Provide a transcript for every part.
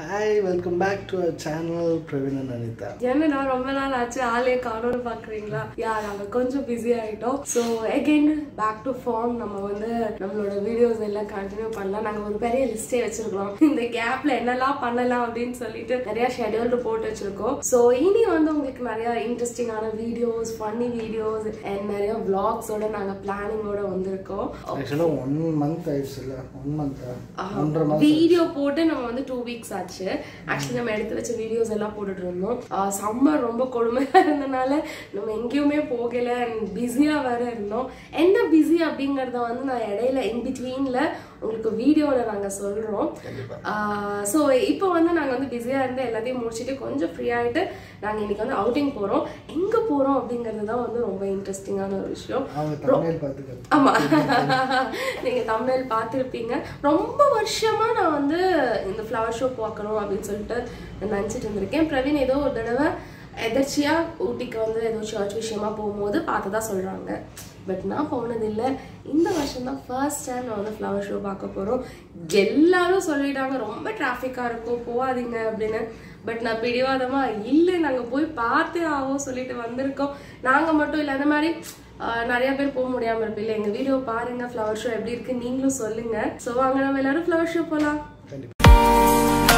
Hi welcome back to our channel Praveen and Anitha என்னடா ரொம்ப நாள் ஆச்சு ஆளே காணோம்னு பாக்குறீங்களா யா நாங்க கொஞ்சம் பிஸி ஆயிட்டோம் so again back to form நம்ம வந்து நம்மளோட வீடியோஸ் எல்லாம் கண்டினியூ பண்ணலாம் நாங்க ஒரு பெரிய லிஸ்டே வச்சிருக்கோம் இந்த கேப்ல என்னெல்லாம் பண்ணலாம் அப்படின்னு சொல்லிட்டு நிறைய ஷெடியூல்டு போட்டு வச்சிருக்கோம் ஸோ இனி வந்து உங்களுக்கு நிறைய இன்ட்ரெஸ்டிங்கான வீடியோஸ் ஃபன்னி வீடியோஸ் அண்ட் நிறைய vlogsஓட நாங்க பிளானிங்கோட வந்திருக்கோம் ஆக்சுவலாக ஒன் மந்த் ஆயிடுச்சு இல்லை ஒன் மந்த்தா ஒன்றரை மாதம் வீடியோ போட்டு நம்ம வந்து டூ வீக்ஸ் ஆச்சு ஆக்சுவலி நம்ம எடுத்து வச்ச வீடியோஸ் எல்லாம் போட்டுட்டு இருந்தோம் சம்மர் ரொம்ப கொடுமையா இருந்தனால நம்ம எங்கேயுமே போகல அண்ட் பிஸியா வேற இருந்தோம் என்ன பிஸி அப்படிங்கறத வந்து நான் இடையில இன் பிட்வீன்ல உங்களுக்கு வீடியோல நாங்க சொல்றோம் ஸோ இப்போ வந்து நாங்க வந்து பிஸியா இருந்து எல்லாத்தையும் முடிச்சுட்டு கொஞ்சம் ஃப்ரீ ஆயிட்டு நாங்க இன்னைக்கு வந்து அவுட்டிங் போறோம் எங்க போறோம் அப்படிங்கிறது தான் வந்து ரொம்ப இன்ட்ரெஸ்டிங்கான ஒரு விஷயம் அவங்க தமிழ் பார்த்துக்கிறது ஆமா நீங்க தமிழ் பார்த்துருப்பீங்க ரொம்ப வருஷமா நான் வந்து இந்த ஃப்ளவர் ஷோ பார்க்கணும் அப்படின்னு சொல்லிட்டு நினைச்சிட்டு இருந்திருக்கேன் பிரவீன் ஏதோ ஒரு தடவை எதர்ச்சியா ஊட்டிக்கு வந்து ஏதோ சர்ச் விஷயமா போகும்போது பார்த்ததா சொல்றாங்க பட் நான் போனது இல்லை இந்த வருஷம் தான் ஃபர்ஸ்ட் டைம் நான் வந்து ஃப்ளவர் ஷோ பார்க்க போறோம் எல்லாரும் சொல்லிட்டாங்க ரொம்ப டிராஃபிக்கா இருக்கும் போகாதீங்க அப்படின்னு பட் நான் பிடிவாதமா இல்லை நாங்க போய் பார்த்தே ஆகும் சொல்லிட்டு வந்திருக்கோம் நாங்க மட்டும் இல்லை அந்த மாதிரி ஆஹ் நிறைய பேர் போக முடியாம இருப்பீங்க எங்க வீடியோ பாருங்க ஃப்ளவர் ஷோ எப்படி இருக்கு நீங்களும் சொல்லுங்க சோ வாங்க நம்ம எல்லாரும் ஃப்ளவர் ஷோ போலாம் கண்டிப்பாக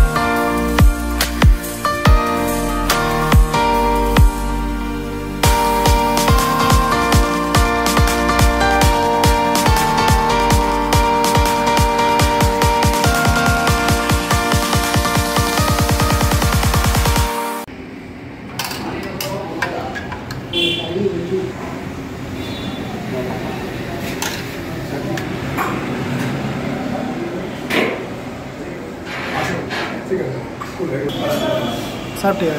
சாப்பிட்டியா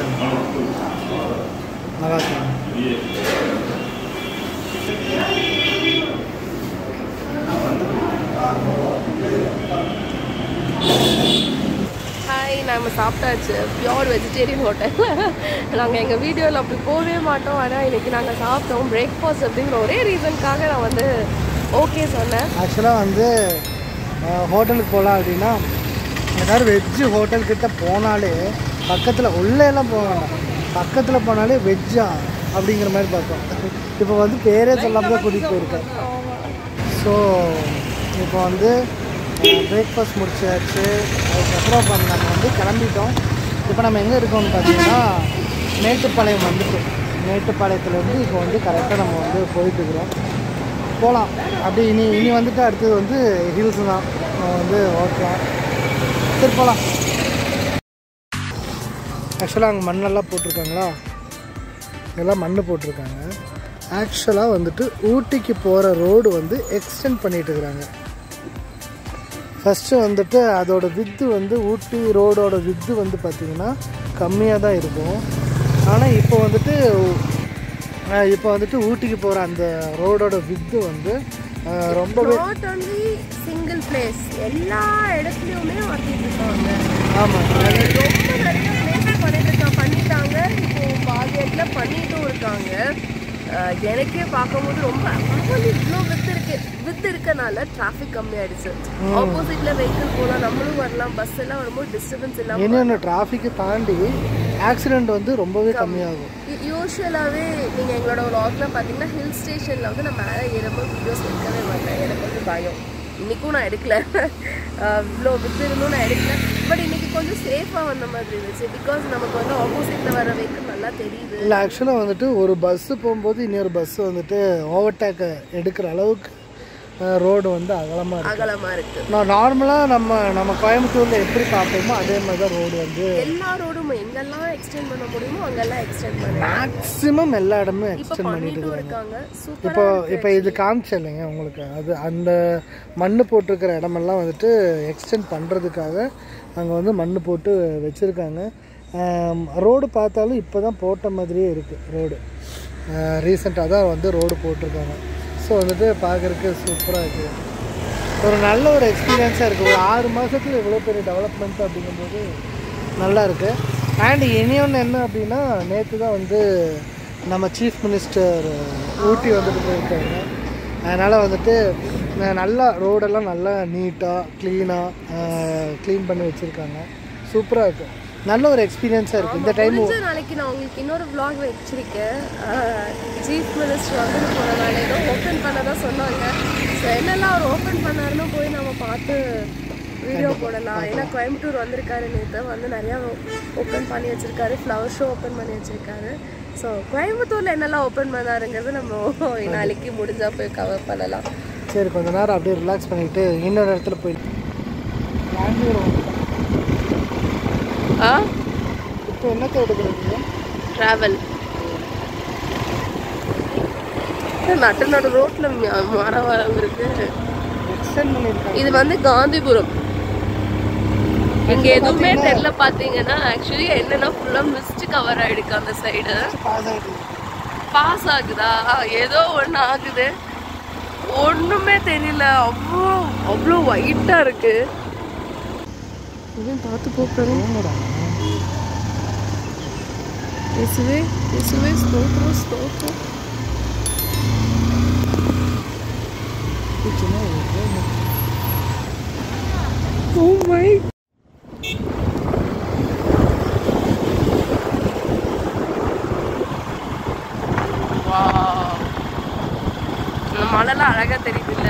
நல்லா இருக்கேன் ஹாய் நாம சாப்பிட்டாச்சு பியோர் வெஜிடேரியன் ஹோட்டல் நாங்கள் எங்கள் வீடியோவில் அப்படி போகவே மாட்டோம் ஆனால் இன்னைக்கு நாங்கள் சாப்பிட்டோம் பிரேக்ஃபாஸ்ட் அப்படிங்கிற ஒரே ரீசனுக்காக நான் வந்து ஓகே சொன்னேன் ஆக்சுவலாக வந்து ஹோட்டலுக்கு போகலாம் அப்படின்னா ஏதாவது வெஜ்ஜு ஹோட்டல் கிட்ட போனாலே பக்கத்தில் உள்ளே எல்லாம் போக வேண்டாம் பக்கத்தில் போனாலே வெஜ்ஜா அப்படிங்கிற மாதிரி பார்த்தோம் இப்போ வந்து பேரே சொல்லாமல் தான் கூட்டிகிட்டு போயிருக்கேன் ஸோ இப்போ வந்து பிரேக்ஃபாஸ்ட் முடிச்சாச்சு அதுக்கப்புறம் இப்போ நம்ம வந்து கிளம்பிட்டோம் இப்போ நம்ம எங்கே இருக்கோம்னு பார்த்தீங்கன்னா மேட்டுப்பாளையம் வந்துட்டோம் மேட்டுப்பாளையத்துலேருந்து இப்போ வந்து கரெக்டாக நம்ம வந்து போயிட்டு இருக்கிறோம் போகலாம் அப்படி இனி இனி வந்துட்டு அடுத்தது வந்து ஹில்ஸ் தான் நம்ம வந்து ஓட்டலாம் சரி போகலாம் ஆக்சுவலாக அங்கே மண்ணெல்லாம் போட்டிருக்காங்களா எல்லாம் மண் போட்டிருக்காங்க ஆக்சுவலாக வந்துட்டு ஊட்டிக்கு போகிற ரோடு வந்து எக்ஸ்டெண்ட் பண்ணிட்டு இருக்கிறாங்க ஃபஸ்ட்டு வந்துட்டு அதோட வித்து வந்து ஊட்டி ரோடோட வித்து வந்து பார்த்திங்கன்னா கம்மியாக தான் இருக்கும் ஆனால் இப்போ வந்துட்டு அஹ் இப்போ வந்துட்டு ஊட்டிக்கு போகிற அந்த ரோடோட வித்து வந்து அஹ் ரொம்பவே நாட் ஒன்லி சிங்கிள் பிளேஸ் எல்லா இடத்துலையுமே மாற்றிட்டு இருக்காங்க ஆமாம் ரொம்ப நிறைய பிளேஸ் பண்ணிட்டு இருக்கா பண்ணிட்டாங்க இப்போ பாதி இடத்துல பண்ணிட்டும் இருக்காங்க அஹ் எனக்கே பார்க்கும்போது ரொம்ப பரவாயில்ல இவ்வளோ வித்து இருக்கு வித்து இருக்கனால டிராஃபிக் கம்மியாயிடுச்சு ஆப்போசிட்ல வெஹிக்கிள் போகலாம் நம்மளும் வரலாம் பஸ் எல்லாம் வரும்போது டிஸ்டர்பன்ஸ் இல்லாம இன்னொன்று டிராஃபிக்கை தாண்டி ஆக்சிடெண்ட் வந்து ரொம்பவே கம்மியாகும் யூஸ்வலாகவே நீங்கள் எங்களோட vlogல பார்த்தீங்கன்னா ஹில் ஸ்டேஷனில் வந்து நான் மேலே ஏறும்போது வீடியோஸ் எடுக்கவே மாட்டேன் எனக்கு வந்து பயம் இன்றைக்கும் நான் எடுக்கல இவ்வளோ வித்து இருந்தும் நான் எடுக்கல பட் இன்னைக்கு கொஞ்சம் சேஃபாக வந்த மாதிரி இருந்துச்சு பிகாஸ் நமக்கு வந்து ஆப்போசிட்டில் வர வெஹிக்கிள் நல்லா தெரியுது இல்லை ஆக்சுவலாக வந்துட்டு ஒரு பஸ்ஸு போகும்போது இன்னொரு பஸ் வந்துட்டு ஓவர்டேக்கை எடுக்கிற அளவுக்கு ரோடு வந்து அகலமாக இருக்கு அகலமாக இருக்கு நான் நார்மலாக நம்ம நம்ம கோயம்புத்தூரில் எப்படி பார்ப்போமோ அதே மாதிரி தான் ரோடு வந்து எல்லா ரோடும் எங்கெல்லாம் எக்ஸ்டெண்ட் பண்ண முடியுமோ அங்கெல்லாம் எக்ஸ்டெண்ட் பண்ணுறாங்க மேக்ஸிமம் எல்லா இடமும் இப்போ எக்ஸ்டெண்ட் பண்ணிட்டு பண்ணிட்டும் இருக்காங்க இருக்காங்க சூப்பர் இப்போ இப்போ இது காமிச்சேன் இல்லைங்க உங்களுக்கு அது அந்த மண் போட்டிருக்கிற இடமெல்லாம் வந்துட்டு எக்ஸ்டெண்ட் பண்ணுறதுக்காக அங்கே வந்து மண் போட்டு வச்சுருக்காங்க ரோடு பார்த்தாலும் இப்போ தான் போட்ட மாதிரியே இருக்குது ரோடு ரீசெண்டாக தான் வந்து ரோடு போட்டிருக்காங்க ஸோ வந்துட்டு பார்க்குறதுக்கு சூப்பராக இருக்குது ஒரு நல்ல ஒரு எக்ஸ்பீரியன்ஸாக இருக்குது ஒரு ஆறு மாதத்தில் இவ்வளோ பெரிய டெவலப்மெண்ட் அப்படிங்கும்போது நல்லா இருக்குது அண்ட் இனி ஒன்று என்ன அப்படின்னா நேற்று தான் வந்து நம்ம சீஃப் மினிஸ்டர் ஊட்டி வந்துட்டு போயிருக்காங்க அதனால் வந்துட்டு ந- நல்லா ரோடெல்லாம் நல்லா நீட்டாக க்ளீனாக க்ளீன் பண்ணி வச்சுருக்காங்க ஸோ சூப்பராக இருக்கும் நல்ல ஒரு எக்ஸ்பீரியன்ஸாக இருக்குது இந்த டைம் முடிஞ்ச நாளைக்கு நான் உங்களுக்கு இன்னொரு vlog வச்சிருக்கேன் சீஃப் மினிஸ்டர் வந்து போனனால ஏதோ ஓப்பன் பண்ணதா சொன்னாங்க ஸோ என்னெல்லாம் அவர் ஓப்பன் பண்ணாருன்னு போய் நம்ம பார்த்து வீடியோ போடலாம் ஏன்னா கோயம்புத்தூர் வந்திருக்காரு நேற்று வந்து நிறையா ஓப்பன் பண்ணி வச்சிருக்காரு ஃப்ளவர் ஷோ ஓப்பன் பண்ணி வச்சிருக்காரு ஸோ கோயம்புத்தூரில் என்னெல்லாம் ஓப்பன் பண்ணாருங்கிறது நம்ம நாளைக்கு முடிஞ்சா போய் கவர் பண்ணலாம் சரி கொஞ்ச நேரம் அப்படியே ரிலாக்ஸ் பண்ணிட்டு இன்னொரு இடத்துல போயிட்டு பெங்களூர் வந்துட்டோம். ஆ இப்போ என்னத்தை எடுக்கிறது ட்ராவல் நட்டு நடு ரோட்டில் மரம் வரம் இருக்கு எக்ஸ்டெண்ட் பண்ணியிருக்காங்க இது வந்து காந்திபுரம் இங்க எதுவுமே தெரியல பாத்தீங்கன்னா ஆக்சுவலி என்னன்னா ஃபுல்லா மிஸ்ட் கவர் ஆயிடுக்கு அந்த சைடு பாஸ் ஆகிட்டு பாஸ் ஆகுதா ஏதோ ஒண்ணு ஆகுது ஒண்ணுமே தெரியல அவ்வளோ அவ்வளோ ஒயிட்டா இருக்கு இவன் பார்த்து போக்குறேன் இயேசுவே இயேசுவே ஸ்தோத்திரம் ஸ்தோத்திரம் ஓ மை வாவ் இந்த மலைலாம் அழகா தெரியுது இல்ல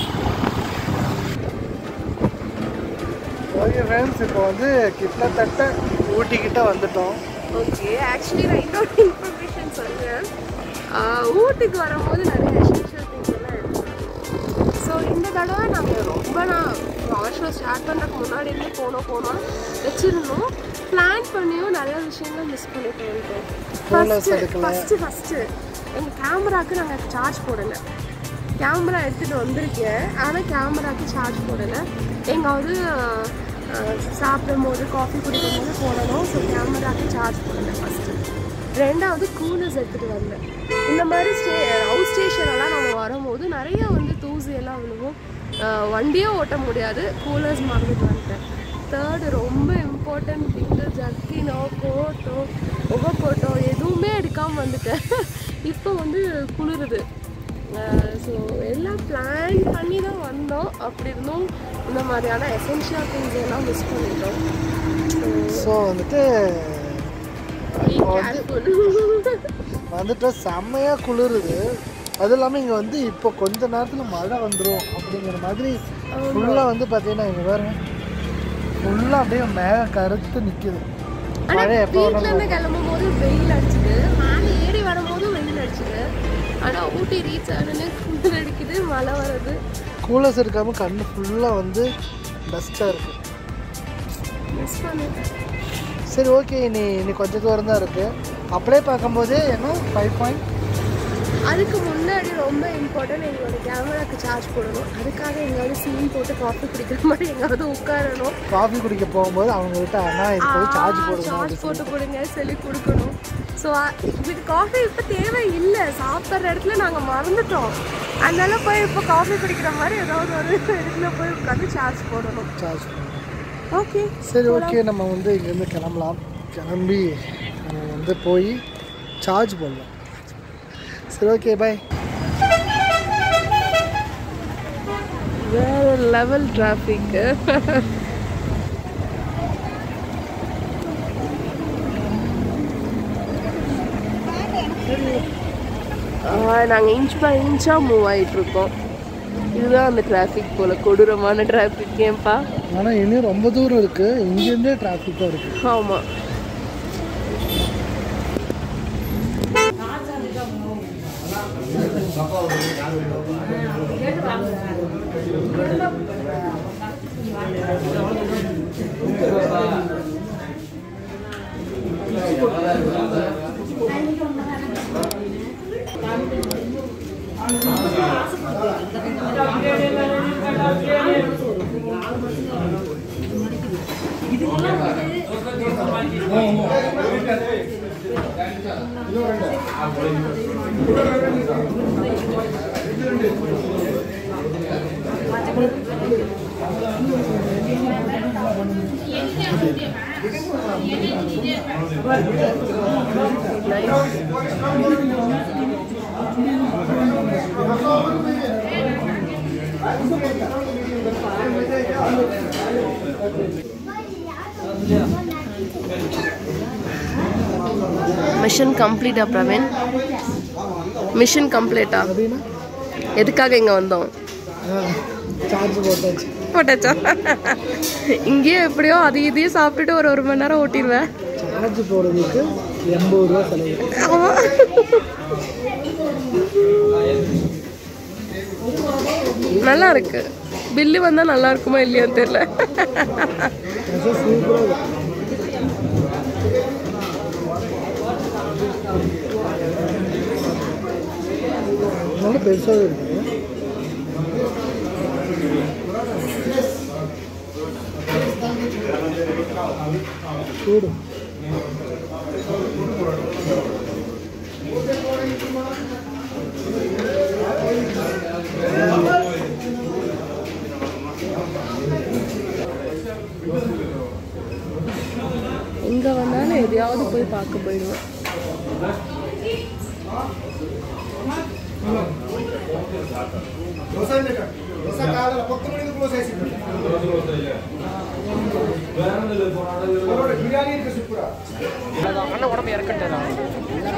ஓகே ஃப்ரெண்ட்ஸ் இப்போ வந்து கிட்டத்தட்ட ஊட்டி கிட்ட வந்துட்டோம் ஓகே ஆக்சுவலி நான் இன்னொரு இன்ஃபர்மேஷன் சொல்றேன் ஆஹ் ஊட்டிக்கு வரும்போது நிறைய எசென்ஷியல் திங்ஸ் எல்லாம் எடுத்துருக்கோம் ஸோ இந்த தடவை நாங்கள் ரொம்ப நான் ஃப்ளவர் ஷோ ஸ்டார்ட் பண்ணுறதுக்கு முன்னாடி இருந்து போனோம் போனோம் வச்சிருந்தோம் பிளான் பண்ணியும் நிறைய விஷயங்கள் மிஸ் பண்ணிட்டு வந்துட்டோம் Photos எடுக்கல. ஃபஸ்ட்டு ஃபஸ்ட்டு எங்கள் கேமராக்கு நாங்கள் சார்ஜ் போடலை கேமரா எடுத்துகிட்டு வந்திருக்கேன் ஆனால் கேமராக்கு சார்ஜ் போடலை எங்காவது அஹ், சாப்பிடும் போது காஃபி குடிக்கும் போது போடணும் ஸோ கேமராக்கு சார்ஜ் போடலை ஃபஸ்ட்டு ரெண்டாவது கூலர்ஸ் எடுத்துகிட்டு வந்தேன் இந்த மாதிரி ஸ்டே அவுட் ஸ்டேஷனெல்லாம் நம்ம வரும்போது நிறைய வந்து தூசி எல்லாம் விழுவும் அஹ், வண்டியே ஓட்ட முடியாது கூலர்ஸ் மறந்துட்டு வந்துட்டேன் தேர்டு ரொம்ப இம்பார்ட்டன்ட் திங்கு ஜர்க்கினோ கோட்டோ உப கோட்டோ எதுவுமே எடுக்காமல் வந்துட்டேன் இப்போ வந்து குளிருது ஸோ எல்லாம் பிளான் பண்ணி தான் வந்தோம் அப்படி இருந்தும் இந்த மாதிரியான எசென்ஷியல் திங்ஸ் எல்லாம் மிஸ் பண்ணிட்டோம் ஸோ வந்துட்டு கேர்ஃபுல் வந்துட்டு செம்மையாக குளிருது அது இல்லாமல் இங்கே வந்து இப்போ கொஞ்ச நேரத்தில் மழை வந்துடும் அப்படிங்கிற மாதிரி ஃபுல்லாக வந்து பார்த்தீங்கன்னா இங்கே பாருங்க ஃபுல்லாக அப்படியே மேக கருத்து நிற்கிது ஆனா மழை எப்போ வீட்ல இருந்து கிளம்பும் போது வெயில் அடிச்சுது மேலே ஏறி வரும்போது வெயில் அடிச்சுது ஆனா ஊட்டி ரீச் ஆனோடனே குளிர் அடிக்குது மழை வருது கூலர்ஸ் இருக்காமல் கண்ணு ஃபுல்லாக வந்து டஸ்ட்டாக இருக்குது மிஸ் பண்ணிட்டேன் சரி ஓகே இனி இனி கொஞ்சம் தூரம் தான் இருக்குது அப்படியே பார்க்கும்போது என்ன ஃபைவ் பாயிண்ட் அதுக்கு முன்னாடி ரொம்ப இம்பார்ட்டன்ட் எங்களோட கேமராக்கு சார்ஜ் போடணும் அதுக்காக எங்கேயாவது சீன் போட்டு காஃபி குடிக்கிற மாதிரி எங்காவது உட்காரணும் காஃபி குடிக்க போகும்போது அவங்ககிட்ட அண்ணா இது போய் சார்ஜ் போடுங்க சார்ஜ் போட்டு கொடுங்க சொல்லி கொடுக்கணும் ஸோ இதுக்கு காஃபி இப்போ தேவை இல்லை சாப்பிட்ற இடத்துல நாங்கள் மறந்துட்டோம் அதனால போய் இப்போ காஃபி குடிக்கிற மாதிரி ஏதாவது ஒரு இடத்துல போய் உட்காந்து சார்ஜ் போடணும் சார்ஜ் பண்ணுங்க ஓகே சரி ஓகே நம்ம வந்து இங்கேருந்து கிளம்பலாம் கிளம்பி நம்ம வந்து போய் சார்ஜ் போடலாம் சரி ஓகே பாய் வேற லெவல் டிராஃபிக் நாங்கள் இன்ச் பை இன்ச்சாக மூவ் ஆயிட்டு இருக்கோம் இதுதான் அந்த டிராஃபிக் போல கொடூரமான டிராஃபிக் ஏன்பா ஆனால் இன்னும் ரொம்ப தூரம் இருக்குது இங்கேருந்தே டிராஃபிக்காக இருக்குது ஆமாம் மிஷன் கம்ப்ளீட்டா பிரவீன் மிஷன் கம்ப்ளீட்டா அப்படின்னா எதுக்காக இங்கே வந்தோம் சார்ஜ் போட்டாச்சு போட்டாச்சா இங்கேயே எப்படியோ அது இதையும் சாப்பிட்டுட்டு ஒரு ஒரு மணி நேரம் ஓட்டிடுவேன் சார்ஜ் போடுறதுக்கு எண்பது ரூபா செலவு ஆமா. நல்லா இருக்கு பில்லு வந்தா நல்லா இருக்குமா இல்லையான்னு தெரியல சூப்பராக நல்லா பெருசாக இருக்கு சூடு எங்க வந்தாலும் எதையாவது போய் பார்க்க போயிடுவேன் உடம்பு இறக்கட்டா